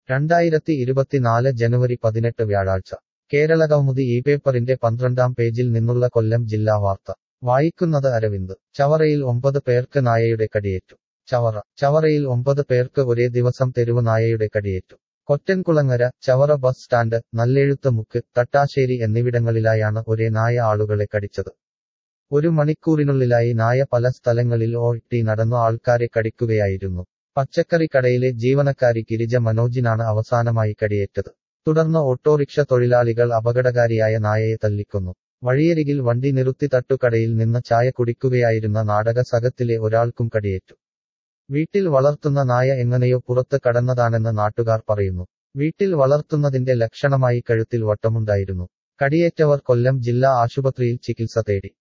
രണ്ടായിരത്തി ഇരുപത്തിനാല് ജനുവരി പതിനെട്ട് വ്യാഴാഴ്ച കേരള കൗമുദി ഈ പേപ്പറിന്റെ പന്ത്രണ്ടാം പേജിൽ നിന്നുള്ള കൊല്ലം ജില്ലാ വാർത്ത വായിക്കുന്നത് അരവിന്ദ് ചവറയിൽ ഒമ്പത് പേർക്ക് നായയുടെ കടിയേറ്റു ചവറ ചവറയിൽ ഒമ്പത് പേർക്ക് ഒരേ ദിവസം തെരുവ് നായയുടെ കടിയേറ്റു കൊറ്റൻകുളങ്ങര ചവറ ബസ് സ്റ്റാൻഡ് നല്ലെഴുത്ത് മുക്ക് തട്ടാശ്ശേരി എന്നിവിടങ്ങളിലായാണ് ഒരേ നായ ആളുകളെ കടിച്ചത് ഒരു മണിക്കൂറിനുള്ളിലായി നായ പല സ്ഥലങ്ങളിൽ ഓട്ടി നടന്നു ആൾക്കാരെ കടിക്കുകയായിരുന്നു പച്ചക്കറി കടയിലെ ജീവനക്കാരി ഗിരിജ മനോജിനാണ് അവസാനമായി കടിയേറ്റത് തുടർന്ന് ഓട്ടോറിക്ഷ തൊഴിലാളികൾ അപകടകാരിയായ നായയെ തല്ലിക്കൊന്നു വഴിയരികിൽ വണ്ടി നിർത്തി തട്ടുകടയിൽ നിന്ന് ചായ കുടിക്കുകയായിരുന്ന നാടക സകത്തിലെ ഒരാൾക്കും കടിയേറ്റു വീട്ടിൽ വളർത്തുന്ന നായ എങ്ങനെയോ പുറത്ത് കടന്നതാണെന്ന് നാട്ടുകാർ പറയുന്നു വീട്ടിൽ വളർത്തുന്നതിന്റെ ലക്ഷണമായി കഴുത്തിൽ വട്ടമുണ്ടായിരുന്നു കടിയേറ്റവർ കൊല്ലം ജില്ലാ ആശുപത്രിയിൽ ചികിത്സ തേടി